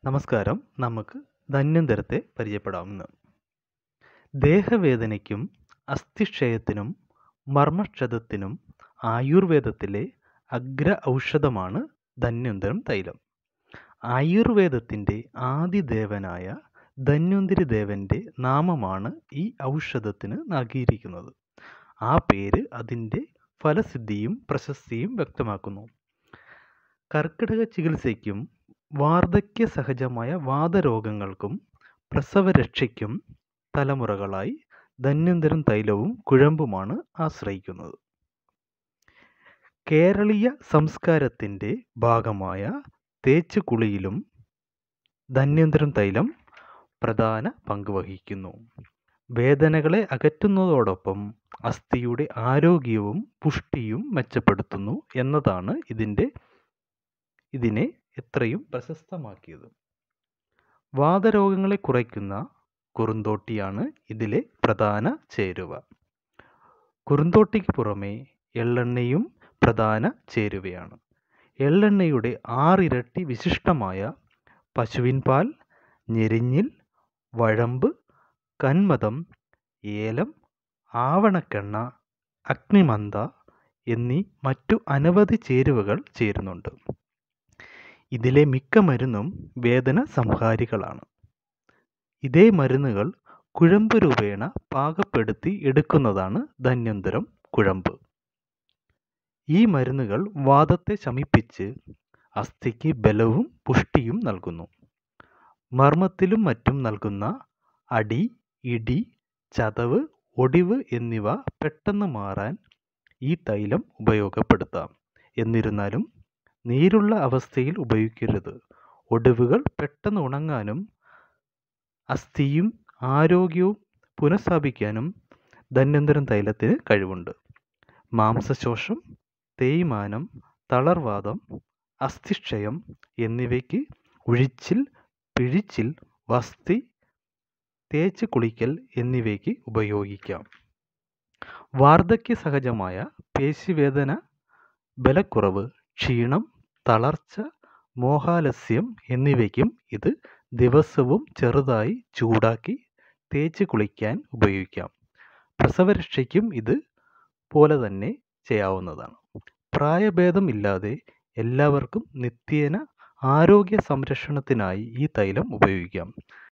നമസ്കാരം നമുക്ക് ധന്വന്തരത്തെ പരിചയപ്പെടാം ഇന്ന് ദേഹവേദനയ്ക്കും അസ്ഥിക്ഷയത്തിനും മർമ്മക്ഷതത്തിനും ആയുർവേദത്തിലെ അഗ്ര ഔഷധമാണ് ധന്വന്തരം തൈലം ആയുർവേദത്തിൻ്റെ ആദിദേവനായ ധന്വന്തരി ദേവൻ്റെ നാമമാണ് ഈ ഔഷധത്തിന് നൽകിയിരിക്കുന്നത് ആ പേര് അതിൻ്റെ ഫലസിദ്ധിയും പ്രശസ്തിയും വ്യക്തമാക്കുന്നു കർക്കിടക ചികിത്സയ്ക്കും വാർദ്ധക്യ സഹജമായ വാതരോഗങ്ങൾക്കും പ്രസവരക്ഷയ്ക്കും തലമുറകളായി ധന്വന്തരം തൈലവും കുഴമ്പുമാണ് ആശ്രയിക്കുന്നത് കേരളീയ സംസ്കാരത്തിൻ്റെ ഭാഗമായ തേച്ചുകുളിയിലും ധന്വന്തരം തൈലം പ്രധാന പങ്ക് വഹിക്കുന്നു വേദനകളെ അകറ്റുന്നതോടൊപ്പം അസ്ഥിയുടെ ആരോഗ്യവും പുഷ്ടിയും മെച്ചപ്പെടുത്തുന്നു എന്നതാണ് ഇതിൻ്റെ ഇതിനെ എത്രയും പ്രശസ്തമാക്കിയത് വാതരോഗങ്ങളെ കുറയ്ക്കുന്ന കുറുന്തോട്ടിയാണ് ഇതിലെ പ്രധാന ചേരുവ കുറുന്തോട്ടിക്ക് പുറമെ എള്ളെണ്ണയും പ്രധാന ചേരുവയാണ് എള്ളെണ്ണയുടെ ആറിരട്ടി വിശിഷ്ടമായ പശുവിൻ പാൽ ഞെരിഞ്ഞിൽ വഴമ്പ് കന്മദം ഏലം ആവണക്കെണ്ണ അഗ്നിമന്ത എന്നീ മറ്റു അനവധി ചേരുവകൾ ചേരുന്നുണ്ട് ഇതിലെ മിക്ക മരുന്നും വേദന സംഹാരികളാണ് ഇതേ മരുന്നുകൾ കുഴമ്പ് രൂപേണ പാകപ്പെടുത്തി എടുക്കുന്നതാണ് ധന്വന്തരം കുഴമ്പ് ഈ മരുന്നുകൾ വാദത്തെ ശമിപ്പിച്ച് അസ്ഥിക്ക് ബലവും പുഷ്ടിയും നൽകുന്നു മർമ്മത്തിലും മറ്റും നൽകുന്ന അടി ഇടി ചതവ് ഒടിവ് എന്നിവ പെട്ടെന്ന് മാറാൻ ഈ തൈലം ഉപയോഗപ്പെടുത്താം എന്നിരുന്നാലും നീരുള്ള അവസ്ഥയിൽ ഉപയോഗിക്കരുത് ഒടിവുകൾ പെട്ടെന്ന് ഉണങ്ങാനും അസ്ഥിയും ആരോഗ്യവും പുനഃസ്ഥാപിക്കാനും ധന്വന്തരം തൈലത്തിന് കഴിവുണ്ട് മാംസശോഷം തേയ്മാനം തളർവാദം അസ്ഥിക്ഷയം എന്നിവയ്ക്ക് ഉഴിച്ചിൽ പിഴിച്ചിൽ വസ്തി തേച്ച് കുളിക്കൽ എന്നിവയ്ക്ക് ഉപയോഗിക്കാം വാർദ്ധക്യ സഹജമായ പേശിവേദന ബലക്കുറവ് ക്ഷീണം തളർച്ച മോഹാലസ്യം എന്നിവയ്ക്കും ഇത് ദിവസവും ചെറുതായി ചൂടാക്കി തേച്ച് കുളിക്കാൻ ഉപയോഗിക്കാം പ്രസവരക്ഷയ്ക്കും ഇത് പോലെ തന്നെ ചെയ്യാവുന്നതാണ് പ്രായഭേദം ഇല്ലാതെ എല്ലാവർക്കും നിത്യേന ആരോഗ്യ സംരക്ഷണത്തിനായി ഈ തൈലം ഉപയോഗിക്കാം